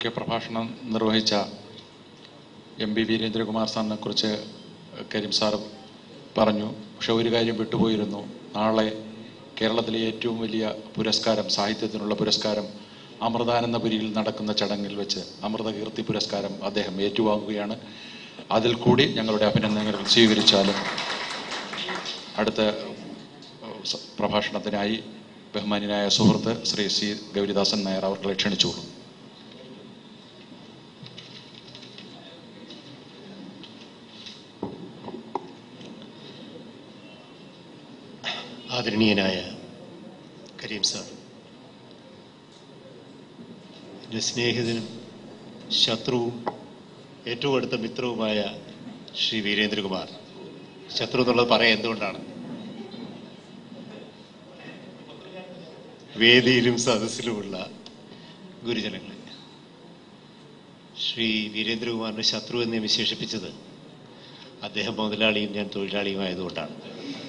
മുഖ്യപ്രഭാഷണം നിർവഹിച്ച M P Veerendrakumar സാറിനെ കുറിച്ച് കരീം സാർ പറഞ്ഞു പക്ഷെ ഒരു കാര്യം വിട്ടുപോയിരുന്നു നാളെ കേരളത്തിലെ ഏറ്റവും വലിയ പുരസ്കാരം സാഹിത്യത്തിനുള്ള പുരസ്കാരം അമൃതാനന്ദപുരിയിൽ നടക്കുന്ന ചടങ്ങിൽ വെച്ച് അമൃതകീർത്തി പുരസ്കാരം അദ്ദേഹം ഏറ്റുവാങ്ങുകയാണ് അതിൽ കൂടി ഞങ്ങളുടെ അഭിനന്ദനങ്ങൾ സ്വീകരിച്ചാലും അടുത്ത ഏഹ്, സ- പ്രഭാഷണത്തിനായി ബഹുമാന്യനായ സുഹൃത്ത് ശ്രീ സി ഗൗരിദാസൻ നായർ അവർകളെ ക്ഷണിച്ചോളൂ ആദരണീയനായ കരീം സാർ എൻ്റെ സ്നേഹിതനും ശത്രുവും ഏറ്റവും അടുത്ത മിത്രവുമായ ശ്രീ വീരേന്ദ്രകുമാർ ശത്രു എന്നുള്ളത് പറയാൻ എന്തുകൊണ്ടാണ് വേദിയിലും സദസ്സിലുമുള്ള ഗുരുജനങ്ങളെ ശ്രീ വീരേന്ദ്രകുമാറിനെ ശത്രു എന്ന് വിശേഷിപ്പിച്ചത് അദ്ദേഹം മുതലാളിയും ഞാൻ തൊഴിലാളിയുമായതുകൊണ്ടാണ്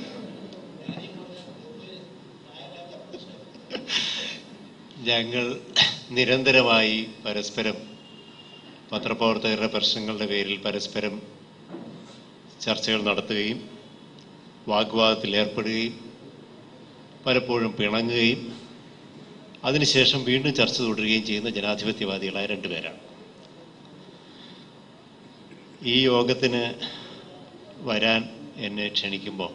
ഞങ്ങൾ നിരന്തരമായി പരസ്പരം പത്രപ്രവർത്തകരുടെ പ്രശ്നങ്ങളുടെ പേരിൽ പരസ്പരം ചർച്ചകൾ നടത്തുകയും വാഗ്വാദത്തിൽ ഏർപ്പെടുകയും പലപ്പോഴും പിണങ്ങുകയും അതിനുശേഷം വീണ്ടും ചർച്ച തുടരുകയും ചെയ്യുന്ന ജനാധിപത്യവാദികളായ രണ്ടുപേരാണ് ഈ യോഗത്തിന് വരാൻ എന്നെ ക്ഷണിക്കുമ്പോൾ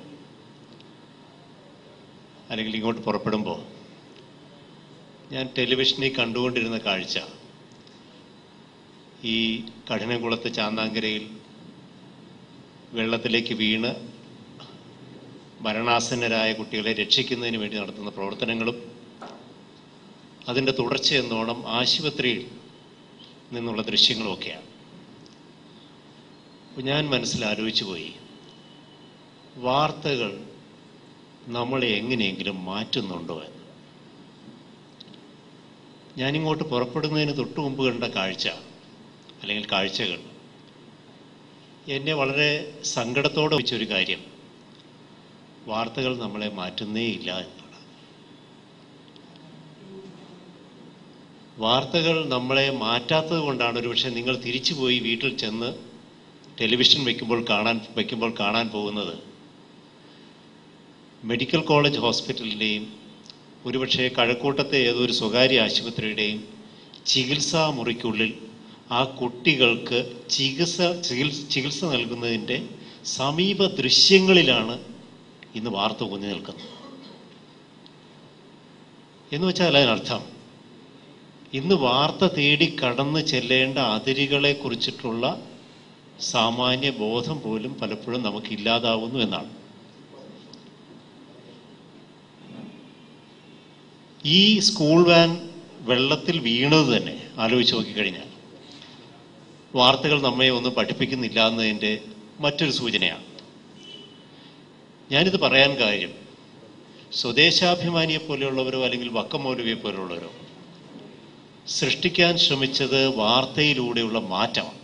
അല്ലെങ്കിൽ ഇങ്ങോട്ട് പുറപ്പെടുമ്പോൾ ഞാൻ ടെലിവിഷനിൽ കണ്ടുകൊണ്ടിരുന്ന കാഴ്ച ഈ കഠിനംകുളത്ത് ചാന്താങ്കരയിൽ വെള്ളത്തിലേക്ക് വീണ് മരണാസന്നരായ കുട്ടികളെ രക്ഷിക്കുന്നതിന് വേണ്ടി നടത്തുന്ന പ്രവർത്തനങ്ങളും അതിൻ്റെ തുടർച്ചയെന്നോണം ആശുപത്രിയിൽ നിന്നുള്ള ദൃശ്യങ്ങളുമൊക്കെയാണ് അപ്പോൾ ഞാൻ മനസ്സിൽ ആലോചിച്ചു പോയി വാർത്തകൾ നമ്മളെ എങ്ങനെയെങ്കിലും മാറ്റുന്നുണ്ടോ എന്ന് ഞാനിങ്ങോട്ട് പുറപ്പെടുന്നതിന് തൊട്ടു മുമ്പ് കണ്ട കാഴ്ച അല്ലെങ്കിൽ കാഴ്ചകൾ എന്നെ വളരെ സങ്കടത്തോടെ വെച്ചൊരു കാര്യം വാർത്തകൾ നമ്മളെ മാറ്റുന്നേ ഇല്ല എന്നാണ് വാർത്തകൾ നമ്മളെ മാറ്റാത്തത് കൊണ്ടാണ് ഒരുപക്ഷെ നിങ്ങൾ തിരിച്ചു പോയി വീട്ടിൽ ചെന്ന് ടെലിവിഷൻ വയ്ക്കുമ്പോൾ കാണാൻ വയ്ക്കുമ്പോൾ കാണാൻ പോകുന്നത് മെഡിക്കൽ കോളേജ് ഹോസ്പിറ്റലിൻ്റെയും ഒരുപക്ഷെ കഴക്കൂട്ടത്തെ ഏതോ ഒരു സ്വകാര്യ ആശുപത്രിയുടെയും ചികിത്സാ മുറിക്കുള്ളിൽ ആ കുട്ടികൾക്ക് ചികിത്സ ചികിത്സ ചികിത്സ നൽകുന്നതിൻ്റെ സമീപ ദൃശ്യങ്ങളിലാണ് ഇന്ന് വാർത്ത കുഞ്ഞു നിൽക്കുന്നത് എന്ന് വെച്ചാൽ അതിനർത്ഥം ഇന്ന് വാർത്ത തേടി കടന്നു ചെല്ലേണ്ട അതിരുകളെ കുറിച്ചിട്ടുള്ള സാമാന്യ ബോധം പോലും പലപ്പോഴും നമുക്ക് ഇല്ലാതാവുന്നു എന്നാണ് ഈ സ്കൂൾ വാൻ വെള്ളത്തിൽ വീണത് തന്നെ ആലോചിച്ച് നോക്കിക്കഴിഞ്ഞാൽ വാർത്തകൾ നമ്മെ ഒന്നും പഠിപ്പിക്കുന്നില്ല എന്നതിൻ്റെ മറ്റൊരു സൂചനയാണ് ഞാനിത് പറയാൻ കാര്യം സ്വദേശാഭിമാനിയെ പോലെയുള്ളവരോ അല്ലെങ്കിൽ വക്കം മൗലവിയെ പോലെയുള്ളവരോ സൃഷ്ടിക്കാൻ ശ്രമിച്ചത് വാർത്തയിലൂടെയുള്ള മാറ്റമാണ്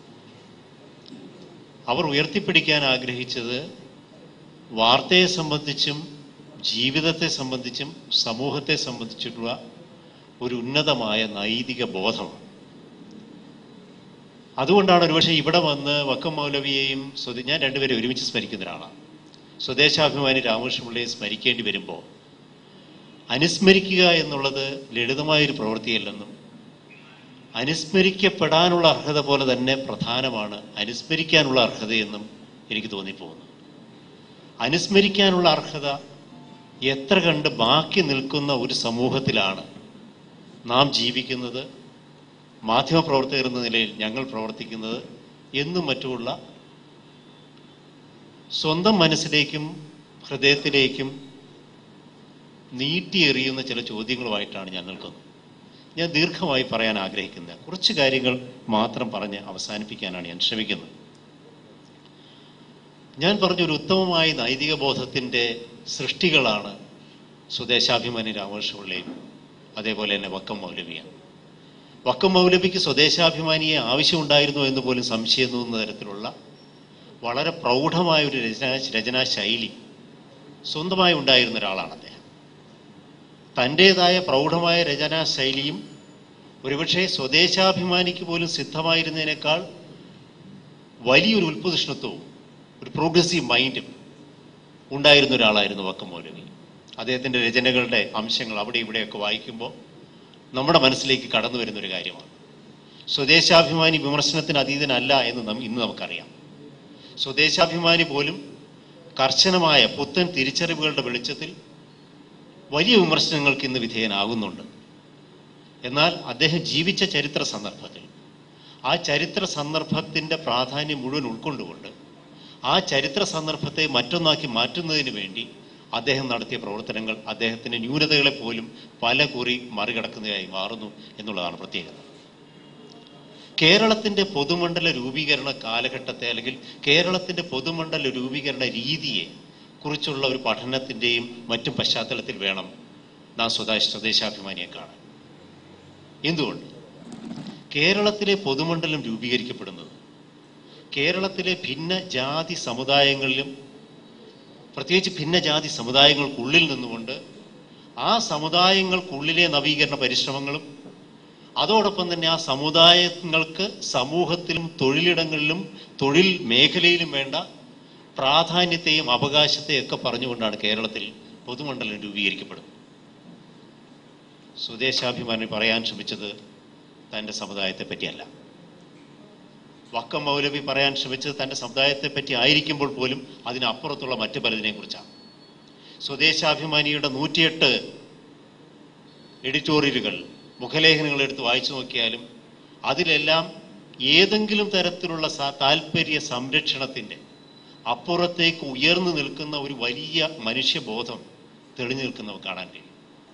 അവർ ഉയർത്തിപ്പിടിക്കാൻ ആഗ്രഹിച്ചത് വാർത്തയെ സംബന്ധിച്ചും ജീവിതത്തെ സംബന്ധിച്ചും സമൂഹത്തെ സംബന്ധിച്ചിട്ടുള്ള ഒരു ഉന്നതമായ നൈതിക ബോധമാണ് അതുകൊണ്ടാണ് ഒരുപക്ഷെ ഇവിടെ വന്ന് വക്കം മൗലവിയെയും സ്വദേ ഞാൻ രണ്ടുപേരെ ഒരുമിച്ച് സ്മരിക്കുന്ന ഒരാളാണ് സ്വദേശാഭിമാനി രാമകൃഷ്ണപിള്ളയെ സ്മരിക്കേണ്ടി വരുമ്പോൾ അനുസ്മരിക്കുക എന്നുള്ളത് ലളിതമായൊരു പ്രവൃത്തിയല്ലെന്നും അനുസ്മരിക്കപ്പെടാനുള്ള അർഹത പോലെ തന്നെ പ്രധാനമാണ് അനുസ്മരിക്കാനുള്ള അർഹതയെന്നും എനിക്ക് തോന്നിപ്പോകുന്നു അനുസ്മരിക്കാനുള്ള അർഹത എത്ര കണ്ട് ബാക്കി നിൽക്കുന്ന ഒരു സമൂഹത്തിലാണ് നാം ജീവിക്കുന്നത് മാധ്യമപ്രവർത്തകർ എന്ന നിലയിൽ ഞങ്ങൾ പ്രവർത്തിക്കുന്നത് എന്നും മറ്റുമുള്ള സ്വന്തം മനസ്സിലേക്കും ഹൃദയത്തിലേക്കും നീട്ടിയെറിയുന്ന ചില ചോദ്യങ്ങളുമായിട്ടാണ് ഞാൻ നിൽക്കുന്നത് ഞാൻ ദീർഘമായി പറയാൻ ആഗ്രഹിക്കുന്നത് കുറച്ച് കാര്യങ്ങൾ മാത്രം പറഞ്ഞ് അവസാനിപ്പിക്കാനാണ് ഞാൻ ശ്രമിക്കുന്നത് ഞാൻ പറഞ്ഞ ഒരു ഉത്തമമായ നൈതിക ബോധത്തിൻ്റെ സൃഷ്ടികളാണ് സ്വദേശാഭിമാനി രാമകൃഷ്ണപിള്ളയും അതേപോലെ തന്നെ വക്കം മൗലവിയാണ് വക്കം മൗലവിക്ക് സ്വദേശാഭിമാനിയെ ആവശ്യമുണ്ടായിരുന്നു എന്ന് പോലും സംശയം തോന്നുന്ന തരത്തിലുള്ള വളരെ പ്രൗഢമായ ഒരു രചനാ രചനാ ശൈലി സ്വന്തമായി ഉണ്ടായിരുന്ന ഒരാളാണ് അദ്ദേഹം തൻ്റേതായ പ്രൗഢമായ രചനാ ശൈലിയും ഒരുപക്ഷെ സ്വദേശാഭിമാനിക്ക് പോലും സിദ്ധമായിരുന്നതിനേക്കാൾ വലിയൊരു ഉൽപ്പതിഷ്ണത്വവും ഒരു പ്രോഗ്രസീവ് മൈൻഡും ഉണ്ടായിരുന്ന ഒരാളായിരുന്നു വക്കം മൗലവി അദ്ദേഹത്തിൻ്റെ രചനകളുടെ അംശങ്ങൾ അവിടെ ഇവിടെയൊക്കെ വായിക്കുമ്പോൾ നമ്മുടെ മനസ്സിലേക്ക് കടന്നു വരുന്ന ഒരു കാര്യമാണ് സ്വദേശാഭിമാനി വിമർശനത്തിന് അതീതനല്ല എന്ന് നം- ഇന്ന് നമുക്കറിയാം സ്വദേശാഭിമാനി പോലും കർശനമായ പുത്തൻ തിരിച്ചറിവുകളുടെ വെളിച്ചത്തിൽ വലിയ വിമർശനങ്ങൾക്ക് ഇന്ന് വിധേയനാകുന്നുണ്ട് എന്നാൽ അദ്ദേഹം ജീവിച്ച ചരിത്ര സന്ദർഭത്തിൽ ആ ചരിത്ര സന്ദർഭത്തിൻ്റെ പ്രാധാന്യം മുഴുവൻ ഉൾക്കൊണ്ടുകൊണ്ട് ആ ചരിത്ര സന്ദർഭത്തെ മറ്റൊന്നാക്കി മാറ്റുന്നതിന് വേണ്ടി അദ്ദേഹം നടത്തിയ പ്രവർത്തനങ്ങൾ അദ്ദേഹത്തിൻ്റെ ന്യൂനതകളെ പോലും പല കുറി മറികടക്കുന്നതായി മാറുന്നു എന്നുള്ളതാണ് പ്രത്യേകത കേരളത്തിൻ്റെ പൊതുമണ്ഡല രൂപീകരണ കാലഘട്ടത്തെ അല്ലെങ്കിൽ കേരളത്തിൻ്റെ പൊതുമണ്ഡല രൂപീകരണ രീതിയെ കുറിച്ചുള്ള ഒരു പഠനത്തിൻ്റെയും മറ്റും പശ്ചാത്തലത്തിൽ വേണം നാം സ്വദേശ സ്വദേശാഭിമാനിയെ കാണാൻ എന്തുകൊണ്ട് കേരളത്തിലെ പൊതുമണ്ഡലം രൂപീകരിക്കപ്പെടുന്നത് കേരളത്തിലെ ഭിന്ന ജാതി സമുദായങ്ങളിലും പ്രത്യേകിച്ച് ഭിന്ന ജാതി സമുദായങ്ങൾക്കുള്ളിൽ നിന്നുകൊണ്ട് ആ സമുദായങ്ങൾക്കുള്ളിലെ നവീകരണ പരിശ്രമങ്ങളും അതോടൊപ്പം തന്നെ ആ സമുദായങ്ങൾക്ക് സമൂഹത്തിലും തൊഴിലിടങ്ങളിലും തൊഴിൽ മേഖലയിലും വേണ്ട പ്രാധാന്യത്തെയും അവകാശത്തെയും ഒക്കെ പറഞ്ഞുകൊണ്ടാണ് കേരളത്തിൽ പൊതുമണ്ഡലം രൂപീകരിക്കപ്പെടുന്നത് സ്വദേശാഭിമാനി പറയാൻ ശ്രമിച്ചത് തൻ്റെ സമുദായത്തെ പറ്റിയല്ല വക്കം മൗലവി പറയാൻ ശ്രമിച്ചത് തൻ്റെ സമുദായത്തെ പറ്റി ആയിരിക്കുമ്പോൾ പോലും അതിനപ്പുറത്തുള്ള മറ്റു പലതിനെ കുറിച്ചാണ് സ്വദേശാഭിമാനിയുടെ നൂറ്റിയെട്ട് എഡിറ്റോറിയലുകൾ മുഖലേഖനങ്ങൾ എടുത്ത് വായിച്ചു നോക്കിയാലും അതിലെല്ലാം ഏതെങ്കിലും തരത്തിലുള്ള സ- താല്പര്യ സംരക്ഷണത്തിൻ്റെ അപ്പുറത്തേക്ക് ഉയർന്നു നിൽക്കുന്ന ഒരു വലിയ മനുഷ്യബോധം തെളിഞ്ഞു നിൽക്കുന്നവ കാണാൻ കഴിയും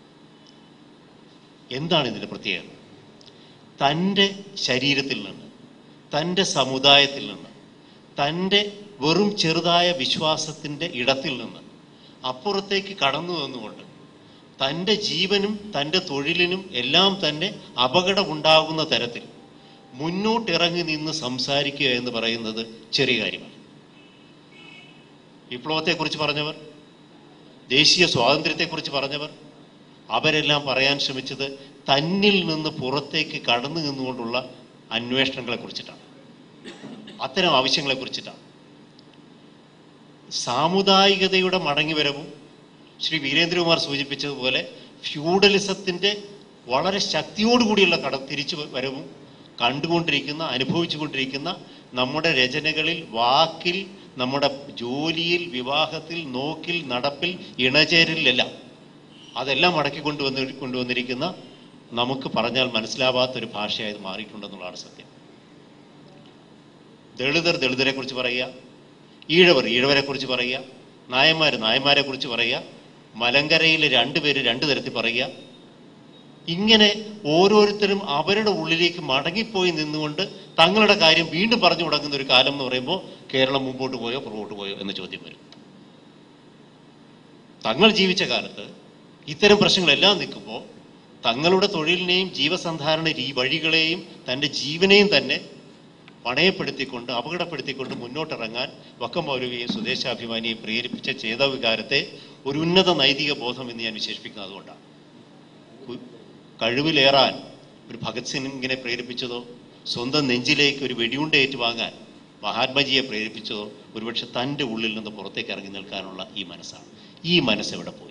എന്താണ് ഇതിൻ്റെ പ്രത്യേകത തൻ്റെ ശരീരത്തിൽ നിന്ന് തൻ്റെ സമുദായത്തിൽ നിന്ന് തൻ്റെ വെറും ചെറുതായ വിശ്വാസത്തിൻ്റെ ഇടത്തിൽ നിന്ന് അപ്പുറത്തേക്ക് കടന്നു വന്നുകൊണ്ട് തൻ്റെ ജീവനും തൻ്റെ തൊഴിലിനും എല്ലാം തന്നെ അപകടമുണ്ടാകുന്ന തരത്തിൽ മുന്നോട്ടിറങ്ങി നിന്ന് സംസാരിക്കുക എന്ന് പറയുന്നത് ചെറിയ കാര്യമാണ് വിപ്ലവത്തെക്കുറിച്ച് പറഞ്ഞവർ ദേശീയ സ്വാതന്ത്ര്യത്തെക്കുറിച്ച് പറഞ്ഞവർ അവരെല്ലാം പറയാൻ ശ്രമിച്ചത് തന്നിൽ നിന്ന് പുറത്തേക്ക് കടന്നു നിന്നുകൊണ്ടുള്ള അന്വേഷണങ്ങളെ കുറിച്ചിട്ടാണ് അത്തരം ആവശ്യങ്ങളെ കുറിച്ചിട്ടാണ് സാമുദായികതയുടെ മടങ്ങിവരവും ശ്രീ വീരേന്ദ്രകുമാർ സൂചിപ്പിച്ചതുപോലെ ഫ്യൂഡലിസത്തിൻ്റെ വളരെ ശക്തിയോടുകൂടിയുള്ള കട തിരിച്ചു വരവും കണ്ടുകൊണ്ടിരിക്കുന്ന അനുഭവിച്ചുകൊണ്ടിരിക്കുന്ന നമ്മുടെ രചനകളിൽ വാക്കിൽ നമ്മുടെ ജോലിയിൽ വിവാഹത്തിൽ നോക്കിൽ നടപ്പിൽ ഇണചേരലിലെല്ലാം അതെല്ലാം മടക്കി കൊണ്ടുവന്ന് കൊണ്ടുവന്നിരിക്കുന്ന നമുക്ക് പറഞ്ഞാൽ മനസ്സിലാവാത്തൊരു ഭാഷയായത് മാറിയിട്ടുണ്ടെന്നുള്ളതാണ് സത്യം ദളിതർ ദളിതരെ കുറിച്ച് പറയുക ഈഴവർ ഈഴവരെ കുറിച്ച് പറയുക നായന്മാർ നായന്മാരെ കുറിച്ച് പറയുക മലങ്കരയിൽ രണ്ടുപേര് രണ്ടു തരത്തിൽ പറയുക ഇങ്ങനെ ഓരോരുത്തരും അവരുടെ ഉള്ളിലേക്ക് മടങ്ങിപ്പോയി നിന്നുകൊണ്ട് തങ്ങളുടെ കാര്യം വീണ്ടും പറഞ്ഞു തുടങ്ങുന്ന ഒരു കാലം എന്ന് പറയുമ്പോൾ കേരളം മുമ്പോട്ട് പോയോ പുറകോട്ട് പോയോ എന്ന ചോദ്യം വരും തങ്ങൾ ജീവിച്ച കാലത്ത് ഇത്തരം പ്രശ്നങ്ങളെല്ലാം നിൽക്കുമ്പോൾ തങ്ങളുടെ തൊഴിലിനെയും ജീവസന്ധാരണ രീ വഴികളെയും തൻ്റെ ജീവനെയും തന്നെ പണയപ്പെടുത്തിക്കൊണ്ട് അപകടപ്പെടുത്തിക്കൊണ്ട് മുന്നോട്ടിറങ്ങാൻ വക്കം മൗലവിയെയും സ്വദേശാഭിമാനിയെയും പ്രേരിപ്പിച്ച ചേതവികാരത്തെ ഒരു ഉന്നത നൈതിക ബോധം എന്ന് ഞാൻ വിശേഷിപ്പിക്കുന്നത് അതുകൊണ്ടാണ് ഉ- കഴിവിലേറാൻ ഒരു ഭഗത് സിംഗിനെ പ്രേരിപ്പിച്ചതോ സ്വന്തം നെഞ്ചിലേക്ക് ഒരു വെടിയുണ്ട ഏറ്റുവാങ്ങാൻ മഹാത്മജിയെ പ്രേരിപ്പിച്ചതോ ഒരുപക്ഷെ തൻ്റെ ഉള്ളിൽ നിന്ന് പുറത്തേക്ക് ഇറങ്ങി നിൽക്കാനുള്ള ഈ മനസ്സാണ് ഈ മനസ്സ് എവിടെ പോയി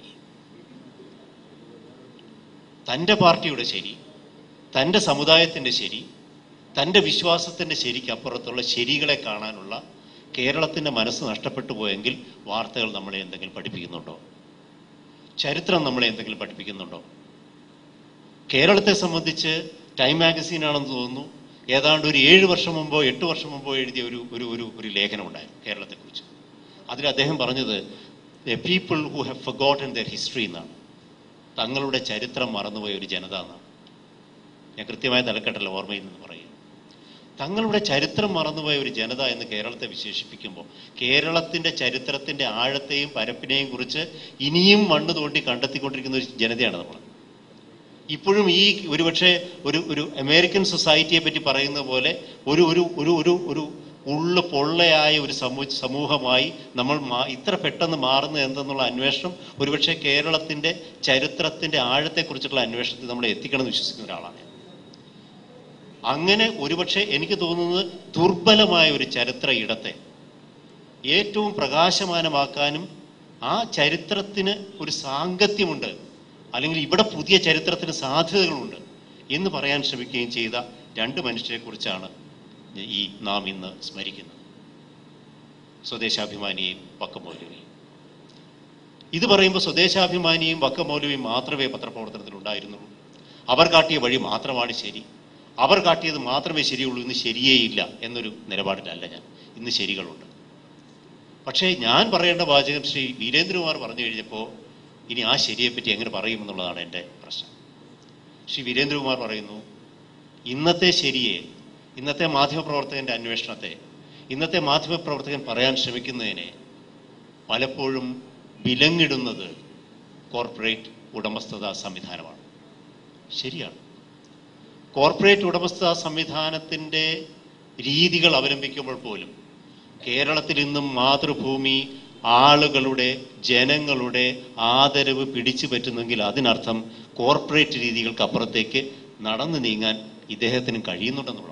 തൻ്റെ പാർട്ടിയുടെ ശരി തൻ്റെ സമുദായത്തിൻ്റെ ശരി തൻ്റെ വിശ്വാസത്തിൻ്റെ ശരിക്ക് അപ്പുറത്തുള്ള ശരികളെ കാണാനുള്ള കേരളത്തിൻ്റെ മനസ്സ് നഷ്ടപ്പെട്ടു പോയെങ്കിൽ വാർത്തകൾ നമ്മളെ എന്തെങ്കിലും പഠിപ്പിക്കുന്നുണ്ടോ ചരിത്രം നമ്മളെ എന്തെങ്കിലും പഠിപ്പിക്കുന്നുണ്ടോ കേരളത്തെ സംബന്ധിച്ച് ടൈം മാഗസീൻ ആണെന്ന് തോന്നുന്നു ഏതാണ്ട് ഒരു ഏഴ് വർഷം മുമ്പോ എട്ട് വർഷം മുമ്പോ എഴുതിയ ഒരു ഒരു ഒരു ഒരു ലേഖനം ഉണ്ടായിരുന്നു കേരളത്തെക്കുറിച്ച് അതിൽ അദ്ദേഹം പറഞ്ഞത് people who have forgotten their history എന്നാണ് തങ്ങളുടെ ചരിത്രം മറന്നുപോയ ഒരു ജനത എന്നാണ് ഞാൻ കൃത്യമായ തലക്കെട്ടല്ല ഓർമ്മയിൽ നിന്ന് പറയും തങ്ങളുടെ ചരിത്രം മറന്നുപോയ ഒരു ജനത എന്ന് കേരളത്തെ വിശേഷിപ്പിക്കുമ്പോൾ കേരളത്തിൻ്റെ ചരിത്രത്തിൻ്റെ ആഴത്തെയും പരപ്പിനെയും കുറിച്ച് ഇനിയും മണ്ണ് തോണ്ടി കണ്ടെത്തിക്കൊണ്ടിരിക്കുന്ന ഒരു ജനതയാണ് നമ്മൾ ഇപ്പോഴും ഈ ഒരുപക്ഷെ ഒരു ഒരു അമേരിക്കൻ സൊസൈറ്റിയെ പറ്റി പറയുന്ന പോലെ ഒരു ഒരു ഒരു ഒരു ഒരു ഉള്ളു പൊള്ളയായ ഒരു സമൂ സമൂഹമായി നമ്മൾ മാ- ഇത്ര പെട്ടെന്ന് മാറുന്നത് എന്തെന്നുള്ള അന്വേഷണം ഒരുപക്ഷെ കേരളത്തിൻ്റെ ചരിത്രത്തിൻ്റെ ആഴത്തെക്കുറിച്ചുള്ള അന്വേഷണത്തിൽ നമ്മൾ എത്തിക്കണം എന്ന് വിശ്വസിക്കുന്ന ഒരാളാണ് ഞാൻ. അങ്ങനെ ഒരുപക്ഷെ എനിക്ക് തോന്നുന്നത് ദുർബലമായ ഒരു ചരിത്ര ഇടത്തെ ഏറ്റവും പ്രകാശമാനമാക്കാനും ആ ചരിത്രത്തിന് ഒരു സാങ്കത്യമുണ്ട് അല്ലെങ്കിൽ ഇവിടെ പുതിയ ചരിത്രത്തിന് സാധ്യതകളുണ്ട് എന്ന് പറയാൻ ശ്രമിക്കുകയും ചെയ്ത രണ്ട് മനുഷ്യരെ കുറിച്ചാണ് ഈ നാം ഇന്ന് സ്മരിക്കുന്നത് സ്വദേശാഭിമാനിയെയും വക്കമൗലവിയും ഇത് പറയുമ്പോൾ സ്വദേശാഭിമാനിയും വക്കമൗലവിയും മാത്രമേ പത്രപ്രവർത്തനത്തിൽ ഉണ്ടായിരുന്നുള്ളൂ അവർ കാട്ടിയ വഴി മാത്രമാണ് ശരി അവർ കാട്ടിയത് മാത്രമേ ശരിയുള്ളൂ ഇന്ന് ശരിയേയില്ല എന്നൊരു നിലപാടിലല്ല ഞാൻ ഇന്ന് ശരികളുണ്ട് പക്ഷേ ഞാൻ പറയേണ്ട വാചകം ശ്രീ വീരേന്ദ്രകുമാർ പറഞ്ഞു കഴിഞ്ഞപ്പോൾ ഇനി ആ ശരിയെപ്പറ്റി എങ്ങനെ പറയുമെന്നുള്ളതാണ് എൻ്റെ പ്രശ്നം ശ്രീ വീരേന്ദ്രകുമാർ പറയുന്നു ഇന്നത്തെ ശരിയെ ഇന്നത്തെ മാധ്യമപ്രവർത്തകന്റെ അന്വേഷണത്തെ ഇന്നത്തെ മാധ്യമപ്രവർത്തകൻ പറയാൻ ശ്രമിക്കുന്നതിനെ പലപ്പോഴും വിലങ്ങിടുന്നത് കോർപ്പറേറ്റ് ഉടമസ്ഥത സംവിധാനമാണ് ശരിയാണ് കോർപ്പറേറ്റ് ഉടമസ്ഥത സംവിധാനത്തിൻ്റെ രീതികൾ അവലംബിക്കുമ്പോൾ പോലും കേരളത്തിൽ ഇന്നും മാതൃഭൂമി ആളുകളുടെ ജനങ്ങളുടെ ആദരവ് പിടിച്ചു പറ്റുന്നെങ്കിൽ അതിനർത്ഥം കോർപ്പറേറ്റ് രീതികൾക്ക് അപ്പുറത്തേക്ക് നടന്നു നീങ്ങാൻ ഇദ്ദേഹത്തിനും കഴിയുന്നുണ്ടെന്നുള്ളതാണ്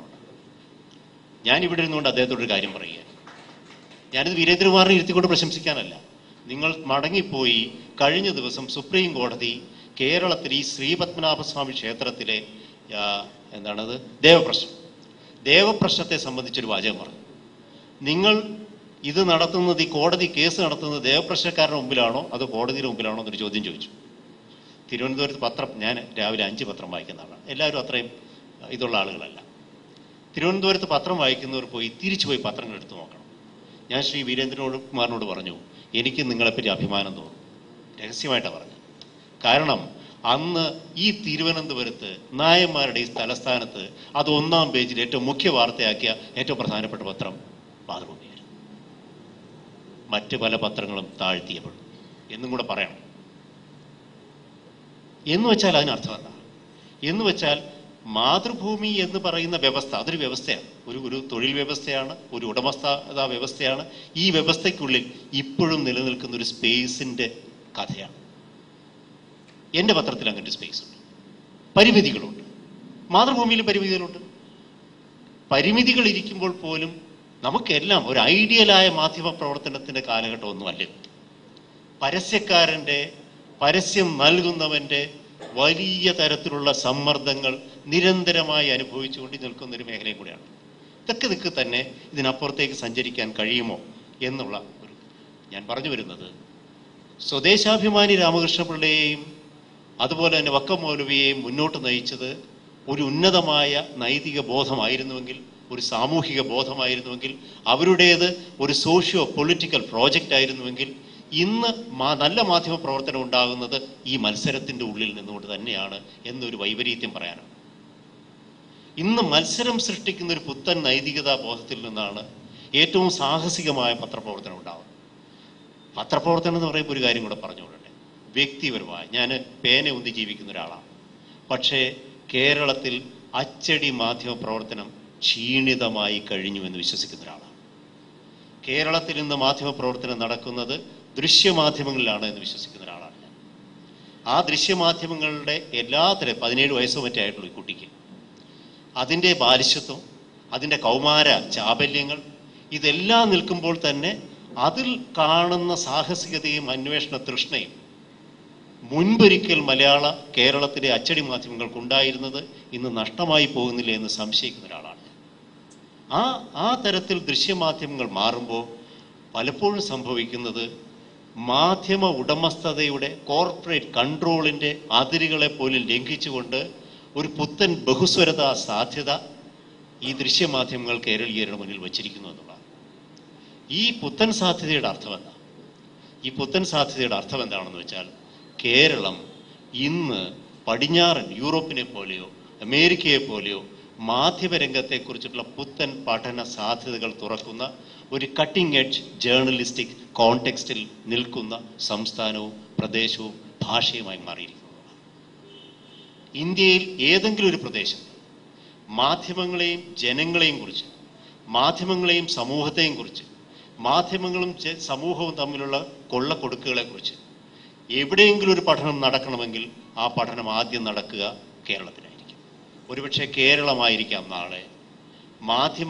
ഞാൻ ഇവിടെ ഇരുന്നുകൊണ്ട് അദ്ദേഹത്തോടൊരു കാര്യം പറയുക ഞാനിത് വീരേന്ദ്രകുമാറിനെ ഇരുത്തിക്കൊണ്ട് പ്രശംസിക്കാനല്ല നിങ്ങൾ മടങ്ങിപ്പോയി കഴിഞ്ഞ ദിവസം സുപ്രീം കോടതി കേരളത്തിൽ ഈ ശ്രീപത്മനാഭസ്വാമി ക്ഷേത്രത്തിലെ ആ, എന്താണത് ദേവപ്രശ്നം ദേവപ്രശ്നത്തെ സംബന്ധിച്ചൊരു വാചകം പറഞ്ഞു നിങ്ങൾ ഇത് നടത്തുന്നത് ഈ കോടതി കേസ് നടത്തുന്നത് ദേവപ്രശ്നക്കാരുടെ മുമ്പിലാണോ അതോ കോടതിയുടെ മുമ്പിലാണോ എന്നൊരു ചോദ്യം ചോദിച്ചു തിരുവനന്തപുരത്ത് പത്രം ഞാൻ രാവിലെ അഞ്ച് പത്രം വായിക്കുന്ന ആളാണ് എല്ലാവരും അത്രയും അഹ്, ഇതുള്ള ആളുകളല്ല തിരുവനന്തപുരത്ത് പത്രം വായിക്കുന്നവർ പോയി തിരിച്ചു പോയി പത്രങ്ങൾ എടുത്തു നോക്കണം ഞാൻ ശ്രീ വീരേന്ദ്രനോട് കുമാറിനോട് പറഞ്ഞു എനിക്ക് നിങ്ങളെപ്പറ്റി അഭിമാനം തോന്നും രഹസ്യമായിട്ടാണ് പറഞ്ഞു കാരണം അന്ന് ഈ തിരുവനന്തപുരത്ത് നായന്മാരുടെ ഈ തലസ്ഥാനത്ത് അത് ഒന്നാം പേജിൽ ഏറ്റവും മുഖ്യ വാർത്തയാക്കിയ ഏറ്റവും പ്രധാനപ്പെട്ട പത്രം മാതൃഭൂമിയായിരുന്നു മറ്റ് പല പത്രങ്ങളും താഴ്ത്തിയപ്പോൾ എന്നും കൂടെ പറയണം എന്ന് വെച്ചാൽ അതിനർത്ഥം എന്താ എന്ന് വെച്ചാൽ മാതൃഭൂമി എന്ന് പറയുന്ന വ്യവസ്ഥ അതൊരു വ്യവസ്ഥയാണ് ഒരു ഒരു തൊഴിൽ വ്യവസ്ഥയാണ് ഒരു ഉടമസ്ഥത വ്യവസ്ഥയാണ് ഈ വ്യവസ്ഥയ്ക്കുള്ളിൽ ഇപ്പോഴും നിലനിൽക്കുന്ന ഒരു സ്പേസിന്റെ കഥയാണ് എൻ്റെ പത്രത്തിൽ അങ്ങനെ ഒരു സ്പേസ് ഉണ്ട് പരിമിതികളുണ്ട് മാതൃഭൂമിയിലും പരിമിതികളുണ്ട് പരിമിതികൾ ഇരിക്കുമ്പോൾ പോലും നമുക്കെല്ലാം ഒരു ഐഡിയലായ മാധ്യമ പ്രവർത്തനത്തിന്റെ കാലഘട്ടം ഒന്നുമല്ല പരസ്യക്കാരന്റെ പരസ്യം നൽകുന്നവന്റെ വലിയ തരത്തിലുള്ള സമ്മർദ്ദങ്ങൾ നിരന്തരമായി അനുഭവിച്ചുകൊണ്ട് നിൽക്കുന്ന ഒരു മേഖലയും കൂടിയാണ് ഇതൊക്കെ നിൽക്ക് തന്നെ ഇതിനപ്പുറത്തേക്ക് സഞ്ചരിക്കാൻ കഴിയുമോ എന്നുള്ള ഒരു ഞാൻ പറഞ്ഞു വരുന്നത് സ്വദേശാഭിമാനി രാമകൃഷ്ണപിള്ളയെയും അതുപോലെ തന്നെ വക്കം മൗലവിയെയും മുന്നോട്ട് നയിച്ചത് ഒരു ഉന്നതമായ നൈതിക ബോധമായിരുന്നുവെങ്കിൽ ഒരു സാമൂഹിക ബോധമായിരുന്നുവെങ്കിൽ അവരുടേത് ഒരു സോഷ്യോ പൊളിറ്റിക്കൽ പ്രോജക്റ്റ് ആയിരുന്നുവെങ്കിൽ ഇന്ന് മാ- നല്ല മാധ്യമ പ്രവർത്തനം ഉണ്ടാകുന്നത് ഈ മത്സരത്തിന്റെ ഉള്ളിൽ നിന്നുകൊണ്ട് തന്നെയാണ് എന്നൊരു വൈപരീത്യം പറയാനാണ് ഇന്ന് മത്സരം സൃഷ്ടിക്കുന്ന ഒരു പുത്തൻ നൈതികതാ ബോധത്തിൽ നിന്നാണ് ഏറ്റവും സാഹസികമായ പത്രപ്രവർത്തനം ഉണ്ടാകുന്നത് പത്രപ്രവർത്തനം എന്ന് പറയുമ്പോൾ ഒരു കാര്യം കൂടെ പറഞ്ഞുകൊള്ളട്ടെ വ്യക്തിപരമായി ഞാൻ പേന ഉന്തി ജീവിക്കുന്ന ഒരാളാണ് പക്ഷേ കേരളത്തിൽ അച്ചടി മാധ്യമ പ്രവർത്തനം ക്ഷീണിതമായി കഴിഞ്ഞു എന്ന് വിശ്വസിക്കുന്ന ഒരാളാണ് കേരളത്തിൽ ഇന്ന് മാധ്യമ പ്രവർത്തനം നടക്കുന്നത് ദൃശ്യമാധ്യമങ്ങളിലാണ് എന്ന് വിശ്വസിക്കുന്ന ഒരാളാണ് ഞാൻ ആ ദൃശ്യമാധ്യമങ്ങളുടെ എല്ലാത്തരം പതിനേഴ് വയസ്സോ മറ്റേ ആയിട്ടുള്ളൂ ഈ കുട്ടിക്ക് അതിൻ്റെ ബാലിശത്വം അതിൻ്റെ കൗമാര ചാബല്യങ്ങൾ ഇതെല്ലാം നിൽക്കുമ്പോൾ തന്നെ അതിൽ കാണുന്ന സാഹസികതയും അന്വേഷണ തൃഷ്ണയും മുൻപൊരിക്കൽ മലയാള കേരളത്തിലെ അച്ചടി മാധ്യമങ്ങൾക്കുണ്ടായിരുന്നത് ഇന്ന് നഷ്ടമായി പോകുന്നില്ല എന്ന് സംശയിക്കുന്ന ഒരാളാണ് ഞാൻ. ആ ആ തരത്തിൽ ദൃശ്യമാധ്യമങ്ങൾ മാറുമ്പോൾ പലപ്പോഴും സംഭവിക്കുന്നത് മാധ്യമ ഉടമസ്ഥതയുടെ കോർപ്പറേറ്റ് കൺട്രോളിൻ്റെ അതിരുകളെ പോലും ലംഘിച്ചുകൊണ്ട് ഒരു പുത്തൻ ബഹുസ്വരതാ സാധ്യത ഈ ദൃശ്യമാധ്യമങ്ങൾ കേരളീയരുടെ മുന്നിൽ വച്ചിരിക്കുന്നു എന്നുള്ളതാണ് ഈ പുത്തൻ സാധ്യതയുടെ അർത്ഥം എന്താ ഈ പുത്തൻ സാധ്യതയുടെ അർത്ഥം എന്താണെന്ന് വെച്ചാൽ കേരളം ഇന്ന് പടിഞ്ഞാറൻ യൂറോപ്പിനെ പോലെയോ അമേരിക്കയെ പോലെയോ മാധ്യമരംഗത്തെക്കുറിച്ചുള്ള പുത്തൻ പഠന സാധ്യതകൾ തുറക്കുന്ന ഒരു കട്ടിംഗ് എഡ്ജ് ജേർണലിസ്റ്റിക് കോണ്ടെക്സ്റ്റിൽ നിൽക്കുന്ന സംസ്ഥാനവും പ്രദേശവും ഭാഷയുമായി മാറിയിരിക്കുന്നതാണ് ഇന്ത്യയിൽ ഏതെങ്കിലും ഒരു പ്രദേശത്ത് മാധ്യമങ്ങളെയും ജനങ്ങളെയും കുറിച്ച് മാധ്യമങ്ങളെയും സമൂഹത്തെയും കുറിച്ച് മാധ്യമങ്ങളും ജ- സമൂഹവും തമ്മിലുള്ള കൊള്ളക്കൊടുക്കുകളെ കുറിച്ച് എവിടെയെങ്കിലും ഒരു പഠനം നടക്കണമെങ്കിൽ ആ പഠനം ആദ്യം നടക്കുക കേരളത്തിലായിരിക്കും ഒരുപക്ഷെ കേരളമായിരിക്കാം നാളെ മാധ്യമ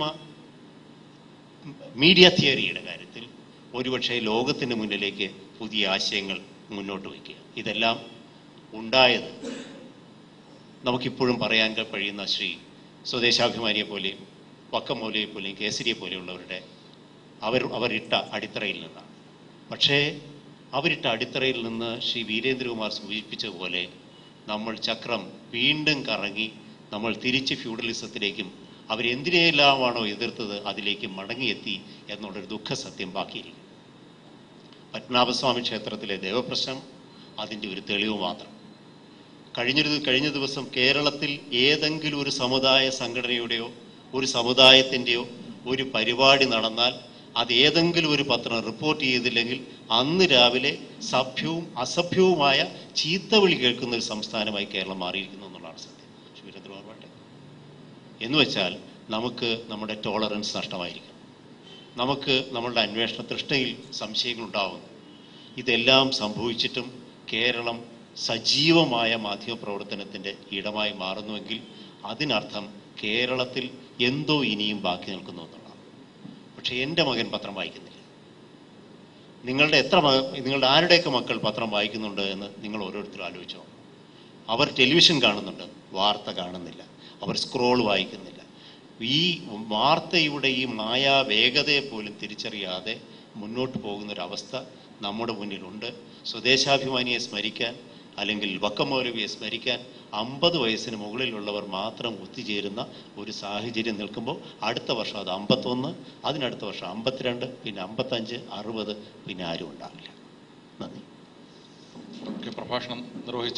മീഡിയ തിയറിയുടെ കാര്യത്തിൽ ഒരുപക്ഷെ ലോകത്തിന് മുന്നിലേക്ക് പുതിയ ആശയങ്ങൾ മുന്നോട്ട് വയ്ക്കുക ഇതെല്ലാം ഉണ്ടായത് നമുക്കിപ്പോഴും പറയാൻ കഴിയുന്ന ശ്രീ സ്വദേശാഭിമാനിയെ പോലെയും വക്കമൗലയെ പോലെയും കേസരിയെ പോലെയുള്ളവരുടെ അവർ അവരിട്ട അടിത്തറയിൽ നിന്നാണ് പക്ഷേ അവരിട്ട അടിത്തറയിൽ നിന്ന് ശ്രീ വീരേന്ദ്രകുമാർ സൂചിപ്പിച്ചതുപോലെ നമ്മൾ ചക്രം വീണ്ടും കറങ്ങി നമ്മൾ തിരിച്ച് ഫ്യൂഡലിസത്തിലേക്കും അവരെന്തിനെല്ലാമാണോ എതിർത്തത് അതിലേക്ക് മടങ്ങിയെത്തി എന്നുള്ളൊരു ദുഃഖസത്യം ബാക്കിയിരിക്കും പത്മനാഭസ്വാമി ക്ഷേത്രത്തിലെ ദേവപ്രശ്നം അതിൻ്റെ ഒരു തെളിവ് മാത്രം കഴിഞ്ഞൊരു കഴിഞ്ഞ ദിവസം കേരളത്തിൽ ഏതെങ്കിലും ഒരു സമുദായ സംഘടനയുടെയോ ഒരു സമുദായത്തിൻ്റെയോ ഒരു പരിപാടി നടന്നാൽ അത് ഏതെങ്കിലും ഒരു പത്രം റിപ്പോർട്ട് ചെയ്തില്ലെങ്കിൽ അന്ന് രാവിലെ സഭ്യവും അസഭ്യവുമായ ചീത്തവിളി കേൾക്കുന്ന ഒരു സംസ്ഥാനമായി കേരളം മാറിയിരിക്കുന്നു എന്നുള്ളതാണ് സത്യം ശിവരന്ദ്രകുമാർ പാട്ടെ എന്ന് വെച്ചാൽ നമുക്ക് നമ്മുടെ ടോളറൻസ് നഷ്ടമായിരിക്കും നമുക്ക് നമ്മളുടെ അന്വേഷണ തൃഷ്ണയിൽ സംശയങ്ങളുണ്ടാവുന്നു ഇതെല്ലാം സംഭവിച്ചിട്ടും കേരളം സജീവമായ മാധ്യമപ്രവർത്തനത്തിൻ്റെ ഇടമായി മാറുന്നുവെങ്കിൽ അതിനർത്ഥം കേരളത്തിൽ എന്തോ ഇനിയും ബാക്കി നിൽക്കുന്നു എന്നുള്ളതാണ് പക്ഷേ എൻ്റെ മകൻ പത്രം വായിക്കുന്നില്ല നിങ്ങളുടെ എത്ര മക നിങ്ങളുടെ ആരുടെയൊക്കെ മക്കൾ പത്രം വായിക്കുന്നുണ്ട് എന്ന് നിങ്ങൾ ഓരോരുത്തരും ആലോചിച്ചോ അവർ ടെലിവിഷൻ കാണുന്നുണ്ട് വാർത്ത കാണുന്നില്ല അവർ സ്ക്രോൾ വായിക്കുന്നില്ല ഈ വാർത്തയുടെ ഈ മായാ വേഗതയെ പോലും തിരിച്ചറിയാതെ മുന്നോട്ട് പോകുന്ന ഒരു അവസ്ഥ നമ്മുടെ മുന്നിലുണ്ട് സ്വദേശാഭിമാനിയെ സ്മരിക്കാൻ അല്ലെങ്കിൽ വക്കമൗലവിയെ സ്മരിക്കാൻ അമ്പത് വയസ്സിന് മുകളിലുള്ളവർ മാത്രം ഒത്തുചേരുന്ന ഒരു സാഹചര്യം നിൽക്കുമ്പോൾ അടുത്ത വർഷം അത് അമ്പത്തൊന്ന് അതിനടുത്ത വർഷം അമ്പത്തിരണ്ട് പിന്നെ അമ്പത്തഞ്ച് അറുപത് പിന്നെ ആരും ഉണ്ടാവില്ല നന്ദി മുഖ്യ പ്രഭാഷണം നിർവഹിച്ച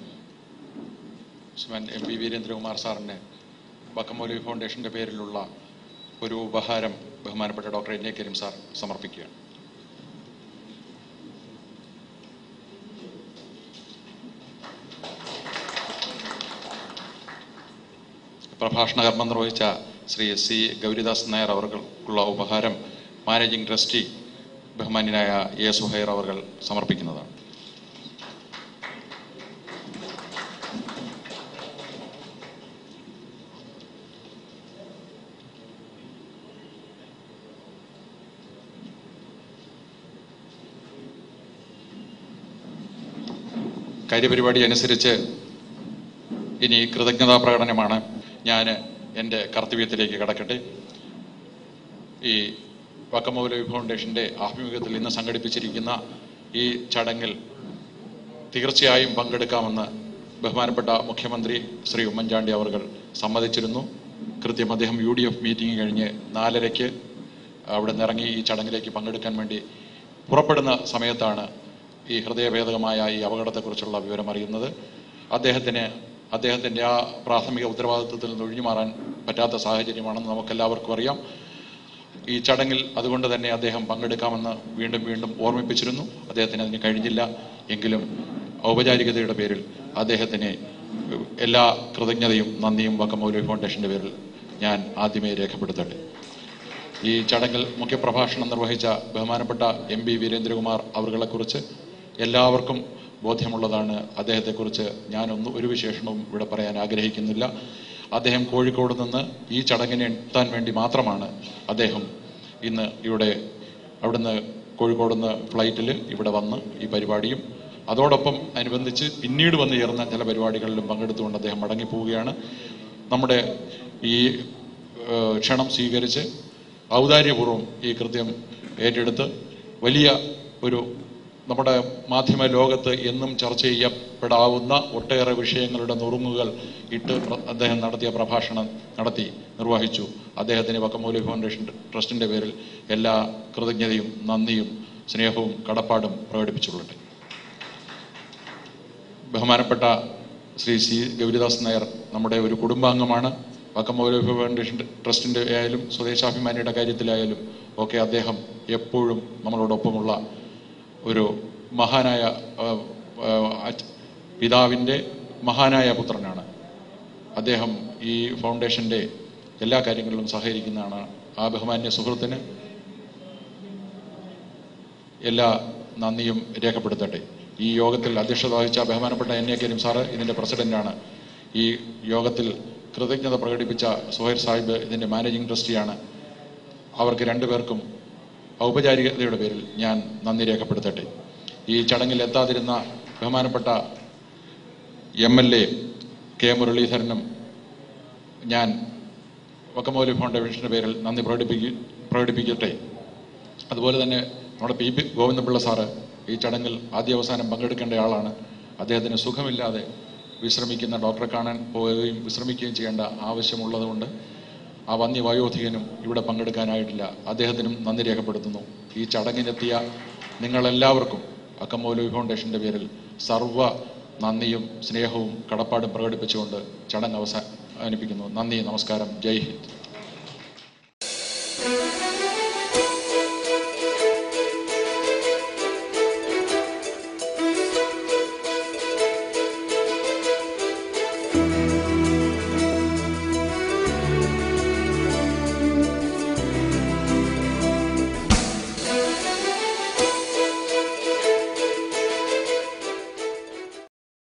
ശ്രീമാൻ എം പി വീരേന്ദ്രകുമാർ സാറിന് ബക്കമൗലി ഫൗണ്ടേഷന്റെ പേരിലുള്ള ഒരു ഉപഹാരം ബഹുമാനപ്പെട്ട doctor N A Kareem sir സമർപ്പിക്കുകയാണ് പ്രഭാഷണ കർമ്മം നിർവഹിച്ച ശ്രീ സി ഗൗരിദാസ് നായർ അവർക്കുള്ള ഉപഹാരം മാനേജിംഗ് ട്രസ്റ്റി ബഹുമാന്യനായ എ സുഹൈർ അവർ സമർപ്പിക്കുന്നതാണ് കാര്യപരിപാടി അനുസരിച്ച് ഇനി കൃതജ്ഞതാ പ്രകടനമാണ് ഞാൻ എൻ്റെ കർത്തവ്യത്തിലേക്ക് കടക്കട്ടെ ഈ വക്കമൗലവി ഫൗണ്ടേഷൻ്റെ ആഭിമുഖ്യത്തിൽ ഇന്ന് സംഘടിപ്പിച്ചിരിക്കുന്ന ഈ ചടങ്ങിൽ തീർച്ചയായും പങ്കെടുക്കാമെന്ന് ബഹുമാനപ്പെട്ട മുഖ്യമന്ത്രി ശ്രീ ഉമ്മൻചാണ്ടി അവർ സമ്മതിച്ചിരുന്നു കൃത്യം അദ്ദേഹം യു ഡി എഫ് മീറ്റിംഗ് കഴിഞ്ഞ് നാലരയ്ക്ക് അവിടെ നിന്ന് ഇറങ്ങി ഈ ചടങ്ങിലേക്ക് പങ്കെടുക്കാൻ വേണ്ടി പുറപ്പെടുന്ന സമയത്താണ് ഈ ഹൃദയഭേദകമായ ഈ അപകടത്തെക്കുറിച്ചുള്ള വിവരം അറിയുന്നത് അദ്ദേഹത്തിന് അദ്ദേഹത്തിൻ്റെ ആ പ്രാഥമിക ഉത്തരവാദിത്വത്തിൽ നിന്ന് ഒഴിഞ്ഞു മാറാൻ പറ്റാത്ത സാഹചര്യമാണെന്ന് നമുക്കെല്ലാവർക്കും അറിയാം ഈ ചടങ്ങിൽ അതുകൊണ്ട് തന്നെ അദ്ദേഹം പങ്കെടുക്കാമെന്ന് വീണ്ടും വീണ്ടും ഓർമ്മിപ്പിച്ചിരുന്നു അദ്ദേഹത്തിന് അതിന് കഴിഞ്ഞില്ല എങ്കിലും ഔപചാരികതയുടെ പേരിൽ അദ്ദേഹത്തിന് എല്ലാ കൃതജ്ഞതയും നന്ദിയും വക്കമൗലവി ഫൗണ്ടേഷന്റെ പേരിൽ ഞാൻ ആദ്യമേ രേഖപ്പെടുത്തട്ടെ ഈ ചടങ്ങിൽ മുഖ്യപ്രഭാഷണം നിർവഹിച്ച ബഹുമാനപ്പെട്ട എം പി വീരേന്ദ്രകുമാർ അവരുകളെക്കുറിച്ച് എല്ലാവർക്കും ബോധ്യമുള്ളതാണ് അദ്ദേഹത്തെക്കുറിച്ച് ഞാനൊന്നും ഒരു വിശേഷണവും ഇവിടെ പറയാൻ ആഗ്രഹിക്കുന്നില്ല അദ്ദേഹം കോഴിക്കോട് നിന്ന് ഈ ചടങ്ങിന് എത്താൻ വേണ്ടി മാത്രമാണ് അദ്ദേഹം ഇന്ന് ഇവിടെ അവിടുന്ന് കോഴിക്കോട് നിന്ന് ഫ്ലൈറ്റിൽ ഇവിടെ വന്ന് ഈ പരിപാടിയും അതോടൊപ്പം അനുബന്ധിച്ച് പിന്നീട് വന്ന് ചേർന്ന ചില പരിപാടികളിലും പങ്കെടുത്തുകൊണ്ട് അദ്ദേഹം മടങ്ങിപ്പോവുകയാണ് നമ്മുടെ ഈ ഏഹ്, ക്ഷണം സ്വീകരിച്ച് ഔദാര്യപൂർവ്വം ഈ കൃത്യം ഏറ്റെടുത്ത് വലിയ ഒരു നമ്മുടെ മാധ്യമ ലോകത്ത് എന്നും ചർച്ച ചെയ്യപ്പെടാവുന്ന ഒട്ടേറെ വിഷയങ്ങളുടെ നുറുങ്ങുകൾ ഇട്ട് പ്ര- അദ്ദേഹം നടത്തിയ പ്രഭാഷണം നടത്തി നിർവഹിച്ചു അദ്ദേഹത്തിന് വക്കമൂലി ഫൗണ്ടേഷൻ ട്രസ്റ്റിന്റെ പേരിൽ എല്ലാ കൃതജ്ഞതയും നന്ദിയും സ്നേഹവും കടപ്പാടും പ്രകടിപ്പിച്ചുകൊള്ളട്ടെ ബഹുമാനപ്പെട്ട ശ്രീ സി ഗൗരിദാസ് നായർ നമ്മുടെ ഒരു കുടുംബാംഗമാണ് വക്കമൗലവി ഫൗണ്ടേഷൻ ട്രസ്റ്റിൻ്റെ ആയാലും സ്വദേശാഭിമാനിയുടെ കാര്യത്തിലായാലും ഒക്കെ അദ്ദേഹം എപ്പോഴും നമ്മളോടൊപ്പമുള്ള ഒരു മഹാനായ ആ, ആ, അച്ഛ- പിതാവിൻ്റെ മഹാനായ പുത്രനാണ് അദ്ദേഹം ഈ ഫൗണ്ടേഷൻ്റെ എല്ലാ കാര്യങ്ങളിലും സഹകരിക്കുന്നതാണ് ആ ബഹുമാന്യ സുഹൃത്തിന് എല്ലാ നന്ദിയും രേഖപ്പെടുത്തട്ടെ ഈ യോഗത്തിൽ അധ്യക്ഷത വഹിച്ച ബഹുമാനപ്പെട്ട എൻ എ കരീം സാറ് ഇതിൻ്റെ പ്രസിഡന്റാണ് ഈ യോഗത്തിൽ കൃതജ്ഞത പ്രകടിപ്പിച്ച സുഹൈർ സാഹിബ് ഇതിൻ്റെ മാനേജിംഗ് ട്രസ്റ്റിയാണ് അവർക്ക് രണ്ടുപേർക്കും ഔപചാരികതയുടെ പേരിൽ ഞാൻ നന്ദി രേഖപ്പെടുത്തട്ടെ ഈ ചടങ്ങിൽ എത്താതിരുന്ന ബഹുമാനപ്പെട്ട എം എൽ എ കെ മുരളീധരനും ഞാൻ വക്കമൗലി ഫൗണ്ടേഷൻ്റെ പേരിൽ നന്ദി പ്രകടിപ്പിക്ക പ്രകടിപ്പിക്കട്ടെ അതുപോലെ തന്നെ നമ്മുടെ പി പി ഗോവിന്ദപിള്ള സാറ് ഈ ചടങ്ങിൽ ആദ്യ അവസാനം പങ്കെടുക്കേണ്ട ആളാണ് അദ്ദേഹത്തിന് സുഖമില്ലാതെ വിശ്രമിക്കുന്ന ഡോക്ടറെ കാണാൻ പോവുകയും വിശ്രമിക്കുകയും ചെയ്യേണ്ട ആവശ്യമുള്ളതുകൊണ്ട് ആ വന്യ വയോധികനും ഇവിടെ പങ്കെടുക്കാനായിട്ടില്ല അദ്ദേഹത്തിനും നന്ദി രേഖപ്പെടുത്തുന്നു ഈ ചടങ്ങിനെത്തിയ നിങ്ങളെല്ലാവർക്കും അക്കമൗലവി ഫൗണ്ടേഷൻ്റെ പേരിൽ സർവ്വ നന്ദിയും സ്നേഹവും കടപ്പാടും പ്രകടിപ്പിച്ചുകൊണ്ട് ചടങ്ങ് അവസാനിപ്പിക്കുന്നു നന്ദി നമസ്കാരം ജയ് ഹിന്ദ്